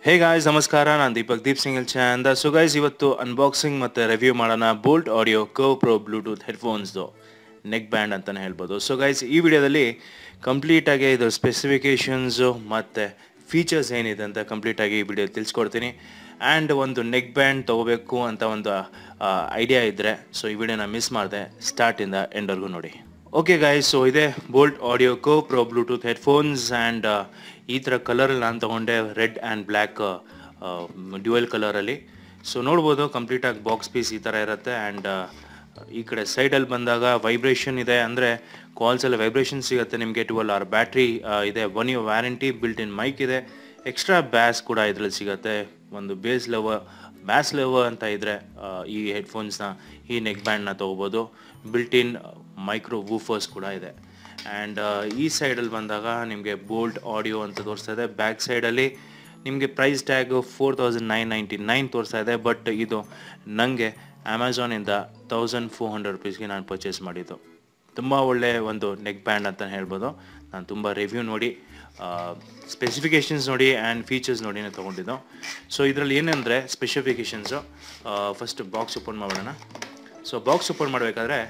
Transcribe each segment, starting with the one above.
ಹೇ guys ನಮಸ್ಕಾರ ನಾನು Deepak Deep Singal Chanda so guys ಇವತ್ತು ಅನ್ಬಾಕ್ಸಿಂಗ್ ಮತ್ತು ರಿವ್ಯೂ ಮಾಡೋಣ Boult audio curve pro Bluetooth ಹೆಡ್ಫೋನ್ಸ್ದು ನೆಕ್ ಬ್ಯಾಂಡ್ ಅಂತಲೇ ಹೇಳ್ಬೋದು ಸೊ ಗೈಸ್ ಈ ವಿಡಿಯೋದಲ್ಲಿ ಕಂಪ್ಲೀಟಾಗಿ ಇದು ಸ್ಪೆಸಿಫಿಕೇಷನ್ಸು ಮತ್ತು ಫೀಚರ್ಸ್ ಏನಿದೆ ಅಂತ ಕಂಪ್ಲೀಟಾಗಿ ಈ ವಿಡಿಯೋ ತಿಳಿಸ್ಕೊಡ್ತೀನಿ ಆ್ಯಂಡ್ ಒಂದು ನೆಕ್ ಬ್ಯಾಂಡ್ ತೊಗೋಬೇಕು ಅಂತ ಒಂದು ಐಡಿಯಾ ಇದ್ದರೆ ಸೊ ಈ ವಿಡಿಯೋನ ಮಿಸ್ ಮಾಡಿದೆ ಸ್ಟಾರ್ಟಿಂದ ಎಂಡ್ವರೆಗೂ ನೋಡಿ ಓಕೆ ಗಾಯ್ಸ್ ಸೊ ಇದೆ ಬೋಲ್ಟ್ ಆಡಿಯೋ ಕೋ ಪ್ರೋ ಬ್ಲೂಟೂತ್ ಹೆಡ್ಫೋನ್ಸ್ ಆ್ಯಂಡ್ ಈ ಥರ ಕಲರಲ್ಲಿ ನಾನು ತೊಗೊಂಡೆ ರೆಡ್ ಆ್ಯಂಡ್ ಬ್ಲ್ಯಾಕ್ ಡ್ಯುಯಲ್ ಕಲರಲ್ಲಿ ಸೊ ನೋಡ್ಬೋದು ಕಂಪ್ಲೀಟಾಗಿ ಬಾಕ್ಸ್ ಪೀಸ್ ಈ ಥರ ಇರುತ್ತೆ ಆ್ಯಂಡ್ ಈ ಕಡೆ ಸೈಡಲ್ಲಿ ಬಂದಾಗ ವೈಬ್ರೇಷನ್ ಇದೆ ಅಂದರೆ ಕಾಲ್ಸಲ್ಲಿ ವೈಬ್ರೇಷನ್ ಸಿಗುತ್ತೆ ನಿಮಗೆ ಟ್ವೆಲ್ ಅವರ್ ಬ್ಯಾಟ್ರಿ ಇದೆ one year warranty built in mic ಇದೆ ಎಕ್ಸ್ಟ್ರಾ ಬ್ಯಾಸ್ ಕೂಡ ಇದರಲ್ಲಿ ಸಿಗುತ್ತೆ ಒಂದು ಬೇಸ್ ಲೆವ ಬ್ಯಾಸ್ ಲೆವ ಅಂತ ಇದ್ದರೆ ಈ ಹೆಡ್ಫೋನ್ಸ್ನ ಈ ನೆಕ್ ಬ್ಯಾಂಡ್ನ ತೊಗೋಬೋದು ಬಿಲ್ಟ್ ಇನ್ ಮೈಕ್ರೋ ವೂಫರ್ಸ್ ಕೂಡ ಇದೆ ಆ್ಯಂಡ್ ಈ ಸೈಡಲ್ಲಿ ಬಂದಾಗ ನಿಮಗೆ ಬೋಲ್ಟ್ ಆಡಿಯೋ ಅಂತ ತೋರಿಸ್ತಾ ಇದೆ ಬ್ಯಾಕ್ ಸೈಡಲ್ಲಿ ನಿಮಗೆ price tag four thousand nine ninety nine ತೋರಿಸ್ತಾ ಇದೆ ಬಟ್ ಇದು ನನಗೆ ಅಮೆಝಾನಿಂದ ತೌಸಂಡ್ ಫೋರ್ ಹಂಡ್ರೆಡ್ ರುಪೀಸ್ಗೆ ನಾನು ಪರ್ಚೇಸ್ ಮಾಡಿದ್ದು ತುಂಬ ಒಳ್ಳೆಯ ಒಂದು ನೆಕ್ ಬ್ಯಾಂಡ್ ಅಂತ ಹೇಳ್ಬೋದು ನಾನು ತುಂಬ ರಿವ್ಯೂ ನೋಡಿ ಸ್ಪೆಸಿಫಿಕೇಷನ್ಸ್ ನೋಡಿ ಆ್ಯಂಡ್ ಫೀಚರ್ಸ್ ನೋಡಿನೇ ತೊಗೊಂಡಿದ್ದು ಸೊ ಇದರಲ್ಲಿ ಏನಂದರೆ ಸ್ಪೆಸಿಫಿಕೇಷನ್ಸು ಫಸ್ಟ್ ಬಾಕ್ಸ್ ಓಪನ್ ಮಾಡೋಣ ಸೊ ಬಾಕ್ಸ್ ಓಪನ್ ಮಾಡಬೇಕಾದ್ರೆ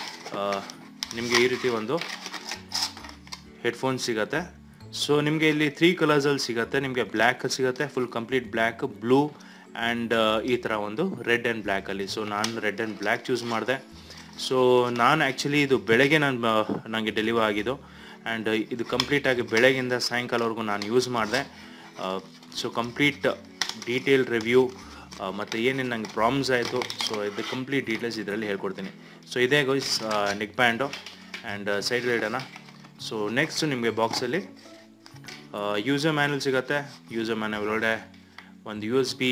ನಿಮಗೆ ಈ ರೀತಿ ಒಂದು ಹೆಡ್ಫೋನ್ ಸಿಗುತ್ತೆ ಸೊ ನಿಮಗೆ ಇಲ್ಲಿ ತ್ರೀ ಕಲರ್ಸಲ್ಲಿ ಸಿಗುತ್ತೆ ನಿಮಗೆ ಬ್ಲ್ಯಾಕ್ ಸಿಗುತ್ತೆ full complete black blue and ಈ ಥರ ಒಂದು ರೆಡ್ ಆ್ಯಂಡ್ ಬ್ಲ್ಯಾಕಲ್ಲಿ ಸೊ ನಾನು ರೆಡ್ ಆ್ಯಂಡ್ ಬ್ಲ್ಯಾಕ್ ಚೂಸ್ ಮಾಡಿದೆ ಸೊ ನಾನು ಆ್ಯಕ್ಚುಲಿ ಇದು ಬೆಳಗ್ಗೆ ನಾನು ನನಗೆ ಡೆಲಿವರ್ ಆಗಿದ್ದು ಆ್ಯಂಡ್ ಇದು ಕಂಪ್ಲೀಟಾಗಿ ಬೆಳಗ್ಗಿಂದ ಸಾಯಂಕಾಲವರೆಗೂ ನಾನು ಯೂಸ್ ಮಾಡಿದೆ ಸೊ ಕಂಪ್ಲೀಟ್ ಡೀಟೇಲ್ ರಿವ್ಯೂ ಮತ್ತು ಏನೇನು ನನಗೆ ಪ್ರಾಬ್ಲಮ್ಸ್ ಆಯಿತು ಸೊ ಇದು ಕಂಪ್ಲೀಟ್ ಡೀಟೇಲ್ಸ್ ಇದರಲ್ಲಿ ಹೇಳ್ಕೊಡ್ತೀನಿ ಸೊ ಇದೇ guys neck band and side ಲೈಡನ್ನು ಸೊ ನೆಕ್ಸ್ಟ್ ನಿಮಗೆ ಬಾಕ್ಸಲ್ಲಿ ಯೂಸರ್ ಮ್ಯಾನುವಲ್ ಸಿಗುತ್ತೆ ಯೂಸರ್ ಮ್ಯಾನುವಲ್ ಒಳಗಡೆ ಒಂದು ಯು ಎಸ್ ಬಿ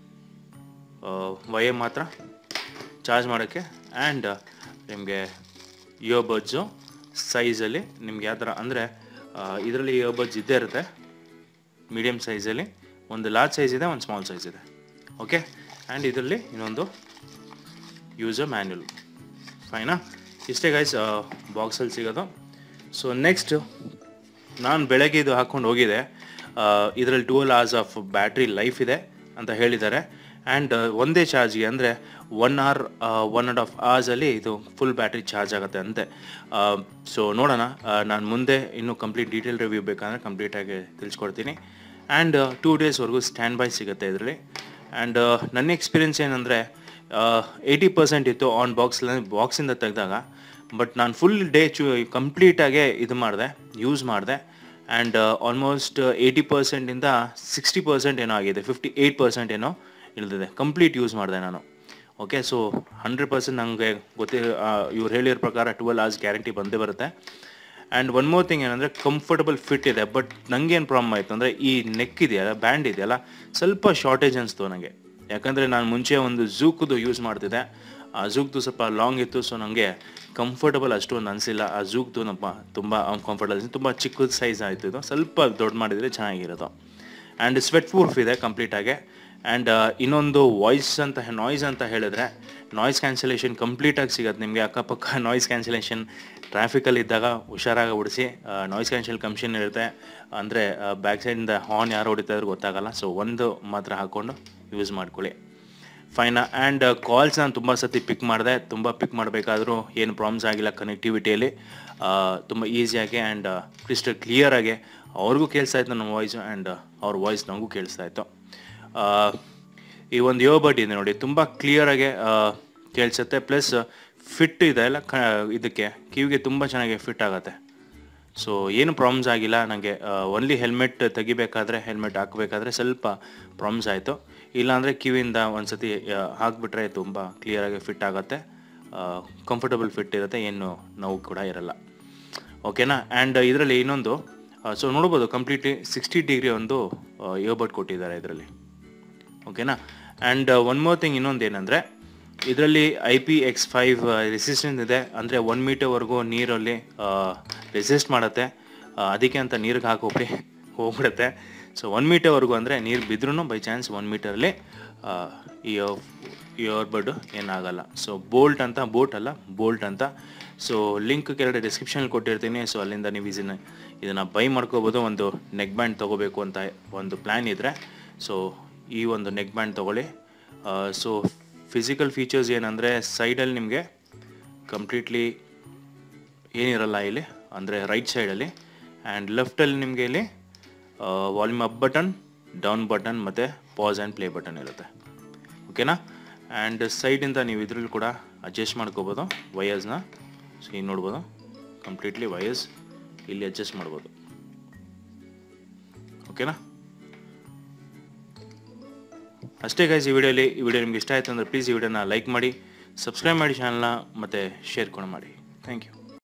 ವೈರ್ ಮಾತ್ರ ಚಾರ್ಜ್ ಮಾಡೋಕ್ಕೆ ಆ್ಯಂಡ್ ನಿಮಗೆ ಇಯರ್ಬಡ್ಸು ಸೈಜಲ್ಲಿ ನಿಮ್ಗೆ ಯಾವ ಥರ ಅಂದರೆ ಇದರಲ್ಲಿ ಇಯರ್ಬಡ್ಸ್ ಇದ್ದೇ ಇರುತ್ತೆ ಮೀಡಿಯಮ್ ಸೈಜಲ್ಲಿ ಒಂದು ಲಾರ್ಜ್ ಸೈಜ್ ಇದೆ ಒಂದು ಸ್ಮಾಲ್ ಸೈಜ್ ಇದೆ ಓಕೆ ಆ್ಯಂಡ್ ಇದರಲ್ಲಿ ಇನ್ನೊಂದು ಯೂಸರ್ ಮ್ಯಾನ್ಯುಲ್ ಫೈನಾ ಇಷ್ಟೇ ಗೈಸ್ ಬಾಕ್ಸಲ್ಲಿ ಸಿಗೋದು ಸೊ ನೆಕ್ಸ್ಟ್ ನಾನು ಬೆಳಗ್ಗೆ ಇದು ಹಾಕ್ಕೊಂಡು ಹೋಗಿದೆ ಇದರಲ್ಲಿ twelve hours of battery life ಇದೆ ಅಂತ ಹೇಳಿದ್ದಾರೆ ಆ್ಯಂಡ್ ಒಂದೇ ಚಾರ್ಜ್ಗೆ ಅಂದರೆ one hour one and half ಅವರ್ಸಲ್ಲಿ ಇದು ಫುಲ್ ಬ್ಯಾಟ್ರಿ ಚಾರ್ಜ್ ಆಗುತ್ತೆ ಅಂತೆ ಸೊ ನೋಡೋಣ ನಾನು ಮುಂದೆ ಇನ್ನೂ ಕಂಪ್ಲೀಟ್ ಡೀಟೇಲ್ ರಿವ್ಯೂ ಬೇಕಂದರೆ ಕಂಪ್ಲೀಟಾಗಿ ತಿಳಿಸ್ಕೊಡ್ತೀನಿ ಆ್ಯಂಡ್ ಟೂ ಡೇಸ್ವರೆಗೂ ಸ್ಟ್ಯಾಂಡ್ ಬೈ ಸಿಗುತ್ತೆ ಇದರಲ್ಲಿ ಆ್ಯಂಡ್ ನನ್ನ ಎಕ್ಸ್ಪೀರಿಯನ್ಸ್ ಏನಂದರೆ ಏಯ್ಟಿ ಪರ್ಸೆಂಟ್ ಇತ್ತು ಆನ್ ಬಾಕ್ಸ್ ಬಾಕ್ಸಿಂದ ತೆಗೆದಾಗ ಬಟ್ ನಾನು ಫುಲ್ ಡೇ ಚೂ ಕಂಪ್ಲೀಟಾಗೆ ಇದು ಮಾಡಿದೆ ಯೂಸ್ ಮಾಡಿದೆ ಆ್ಯಂಡ್ ಆಲ್ಮೋಸ್ಟ್ ಏಯ್ಟಿ ಪರ್ಸೆಂಟಿಂದ ಸಿಕ್ಸ್ಟಿ ಪರ್ಸೆಂಟ್ ಏನೋ ಆಗಿದೆ ಫಿಫ್ಟಿ ಏಯ್ಟ್ ಪರ್ಸೆಂಟ್ ಏನೋ ಇಳಿದಿದೆ ಕಂಪ್ಲೀಟ್ ಯೂಸ್ ಮಾಡಿದೆ ನಾನು ಓಕೆ ಸೊ ಹಂಡ್ರೆಡ್ ಪರ್ಸೆಂಟ್ ನನಗೆ ಗೊತ್ತಿ ಇವ್ರು ಹೇಳಿರೋ ಪ್ರಕಾರ ಟ್ವೆಲ್ ಅವರ್ಸ್ ಗ್ಯಾರಂಟಿ ಬಂದೇ ಬರುತ್ತೆ ಆ್ಯಂಡ್ ಒನ್ ಮೋರ್ ಥಿಂಗ್ ಏನಂದರೆ ಕಂಫರ್ಟಬಲ್ ಫಿಟ್ ಇದೆ ಬಟ್ ನನಗೇನು ಪ್ರಾಬ್ಲಮ್ ಆಯಿತು ಅಂದರೆ ಈ ನೆಕ್ ಇದೆಯಲ್ಲ ಬ್ಯಾಂಡ್ ಇದೆಯಲ್ಲ ಸ್ವಲ್ಪ ಶಾರ್ಟೇಜ್ ಅನಿಸ್ತು ನನಗೆ ಯಾಕಂದರೆ ನಾನು ಮುಂಚೆ ಒಂದು ಝೂಕ್ದು ಯೂಸ್ ಮಾಡ್ತಿದ್ದೆ ಆ ಝೂಕ್ದು ಸ್ವಲ್ಪ ಲಾಂಗ್ ಇತ್ತು ಸೊ ನನಗೆ ಕಂಫರ್ಟಬಲ್ ಅಷ್ಟೊಂದು ಅನಿಸಿಲ್ಲ ಆ ಝೂಕ್ದು ನಮ್ಮ ತುಂಬ ಕಂಫರ್ಟಬಲ್ ತುಂಬ ಚಿಕ್ಕದ ಸೈಜ್ ಆಯಿತು ಇದು ಸ್ವಲ್ಪ ದೊಡ್ಡ ಮಾಡಿದರೆ ಚೆನ್ನಾಗಿರೋದು ಆ್ಯಂಡ್ ಸ್ವೆಟ್ ಪ್ರೂಫ್ ಇದೆ ಕಂಪ್ಲೀಟಾಗಿ ಆ್ಯಂಡ್ ಇನ್ನೊಂದು ವಾಯ್ಸ್ ಅಂತ ನಾಯ್ಸ್ ಅಂತ ಹೇಳಿದ್ರೆ ನಾಯ್ಸ್ ಕ್ಯಾನ್ಸಲೇಷನ್ ಕಂಪ್ಲೀಟಾಗಿ ಸಿಗುತ್ತೆ ನಿಮಗೆ ಅಕ್ಕಪಕ್ಕ ನಾಯ್ಸ್ ಕ್ಯಾನ್ಸಲೇಷನ್ ಟ್ರಾಫಿಕಲ್ಲಿ ಇದ್ದಾಗ ಹುಷಾರಾಗಿ ಓಡಿಸಿ ನಾಯ್ಸ್ ಕ್ಯಾನ್ಸಲ್ ಕಮಿಷನ್ ಇರುತ್ತೆ ಅಂದರೆ ಬ್ಯಾಕ್ ಸೈಡಿಂದ ಹಾರ್ನ್ ಯಾರು ಹೊಡಿತಾ ಇದ್ರು ಗೊತ್ತಾಗಲ್ಲ ಸೊ ಒಂದು ಮಾತ್ರ ಹಾಕ್ಕೊಂಡು ಯೂಸ್ ಮಾಡ್ಕೊಳ್ಳಿ ಫೈನ ಆ್ಯಂಡ್ ಕಾಲ್ಸ್ ನಾನು ತುಂಬ ಸತಿ ಪಿಕ್ ಮಾಡಿದೆ ತುಂಬ ಪಿಕ್ ಮಾಡಬೇಕಾದ್ರೂ ಏನು ಪ್ರಾಬ್ಲಮ್ಸ್ ಆಗಿಲ್ಲ ಕನೆಕ್ಟಿವಿಟಿಯಲ್ಲಿ ತುಂಬ ಈಸಿಯಾಗಿ ಆ್ಯಂಡ್ ಕ್ರಿಸ್ಟಲ್ ಕ್ಲಿಯರಾಗಿ ಅವ್ರಿಗೂ ಕೇಳಿಸ್ತಾ ಇತ್ತು ನನ್ನ ವಾಯ್ಸು ಆ್ಯಂಡ್ ಅವ್ರ ವಾಯ್ಸ್ ನನಗೂ ಕೇಳಿಸ್ತಾ ಇತ್ತು ಈ ಒಂದು ಇಯರ್ಬಡ್ ಇದೆ ನೋಡಿ ತುಂಬ ಕ್ಲಿಯರಾಗಿ ಕೇಳಿಸುತ್ತೆ ಪ್ಲಸ್ ಫಿಟ್ ಇದೆ ಅಲ್ಲ ಕ ಇದಕ್ಕೆ ಕಿವಿಗೆ ತುಂಬ ಚೆನ್ನಾಗಿ ಫಿಟ್ ಆಗುತ್ತೆ ಸೊ ಏನು ಪ್ರಾಬ್ಲಮ್ಸ್ ಆಗಿಲ್ಲ ನನಗೆ ಓನ್ಲಿ ಹೆಲ್ಮೆಟ್ ತೆಗಿಬೇಕಾದ್ರೆ ಹೆಲ್ಮೆಟ್ ಹಾಕಬೇಕಾದ್ರೆ ಸ್ವಲ್ಪ ಪ್ರಾಬ್ಲಮ್ಸ್ ಆಯಿತು ಇಲ್ಲಾಂದರೆ ಕಿವಿಯಿಂದ ಒಂದು ಸತಿ ಹಾಕಿಬಿಟ್ರೆ ತುಂಬ ಕ್ಲಿಯರಾಗಿ ಫಿಟ್ ಆಗುತ್ತೆ ಕಂಫರ್ಟಬಲ್ ಫಿಟ್ ಇರುತ್ತೆ ಏನು ನೋವು ಕೂಡ ಇರಲ್ಲ ಓಕೆನಾ ಆ್ಯಂಡ್ ಇದರಲ್ಲಿ ಇನ್ನೊಂದು ಸೊ ನೋಡ್ಬೋದು ಕಂಪ್ಲೀಟ್ಲಿ ಸಿಕ್ಸ್ಟಿ ಡಿಗ್ರಿ ಒಂದು ಇಯರ್ಬಡ್ ಕೊಟ್ಟಿದ್ದಾರೆ ಇದರಲ್ಲಿ ಓಕೆನಾ ಆ್ಯಂಡ್ ಒನ್ ಮೋರ್ ಥಿಂಗ್ ಇನ್ನೊಂದು ಏನಂದರೆ ಇದರಲ್ಲಿ I P X five resistance ಇದೆ ಅಂದರೆ ಒನ್ ಮೀಟರ್ವರೆಗೂ ನೀರಲ್ಲಿ ರೆಸಿಸ್ಟ್ ಮಾಡುತ್ತೆ ಅದಕ್ಕೆ ಅಂತ ನೀರಿಗೆ ಹಾಕೋಬಿಡಿ ಹೋಗ್ಬಿಡುತ್ತೆ ಸೊ ಒನ್ ಮೀಟರ್ವರೆಗೂ ಅಂದರೆ ನೀರು ಬಿದ್ರೂ ಬೈ ಚಾನ್ಸ್ ಒನ್ ಮೀಟರಲ್ಲಿ ಈ ಇಯರ್ಬಡ್ ಏನಾಗಲ್ಲ ಸೊ ಬೋಲ್ಟ್ ಅಂತ ಬೋಟ್ ಅಲ್ಲ ಬೋಲ್ಟ್ ಅಂತ ಸೊ ಲಿಂಕ್ ಕೆಳಗಡೆ ಡಿಸ್ಕ್ರಿಪ್ಷನಲ್ಲಿ ಕೊಟ್ಟಿರ್ತೀನಿ ಸೊ ಅಲ್ಲಿಂದ ನೀವು ಇದನ್ನು ಇದನ್ನು ಬೈ ಮಾಡ್ಕೋಬೋದು ಒಂದು ನೆಕ್ ಬ್ಯಾಂಡ್ ತೊಗೋಬೇಕು ಅಂತ ಒಂದು ಪ್ಲ್ಯಾನ್ ಇದ್ದರೆ ಸೊ ಈ ಒಂದು ನೆಕ್ ಬ್ಯಾಂಡ್ ತೊಗೊಳ್ಳಿ ಸೊ ಫಿಸಿಕಲ್ ಫೀಚರ್ಸ್ ಏನಂದರೆ ಸೈಡಲ್ಲಿ ನಿಮಗೆ ಕಂಪ್ಲೀಟ್ಲಿ ಏನಿರಲ್ಲ ಇಲ್ಲಿ ಅಂದರೆ ರೈಟ್ ಸೈಡಲ್ಲಿ ಆ್ಯಂಡ್ ಲೆಫ್ಟಲ್ಲಿ ನಿಮಗೆ ಇಲ್ಲಿ volume up button down button ಮತ್ತು ಪಾಸ್ ಆ್ಯಂಡ್ ಪ್ಲೇ ಬಟನ್ ಇರುತ್ತೆ ಓಕೆನಾ ಆ್ಯಂಡ್ ಸೈಡಿಂದ ನೀವು ಇದ್ರಲ್ಲಿ ಕೂಡ ಅಡ್ಜಸ್ಟ್ ಮಾಡ್ಕೋಬೋದು ವಯರ್ಸ್ನ ಸೊ ಈಗ ನೋಡ್ಬೋದು ಕಂಪ್ಲೀಟ್ಲಿ ವಯರ್ಸ್ ಇಲ್ಲಿ ಅಡ್ಜಸ್ಟ್ ಮಾಡ್ಬೋದು ಓಕೆನಾ ಅಷ್ಟೇ ಗೈಸ್ ಈ ವಿಡಿಯೋಲಿ ಈ ವಿಡಿಯೋ ನಿಮ್ಗೆ ಇಷ್ಟ ಆಯಿತು ಅಂದರೆ ಪ್ಲೀಸ್ ಈ ವಿಡಿಯೋನ ಲೈಕ್ ಮಾಡಿ ಸಬ್ಸ್ಕ್ರೈಬ್ ಮಾಡಿ ಚಾನಲ್ನ ಮತ್ತು ಶೇರ್ ಕೂಡ ಮಾಡಿ ಥ್ಯಾಂಕ್ ಯು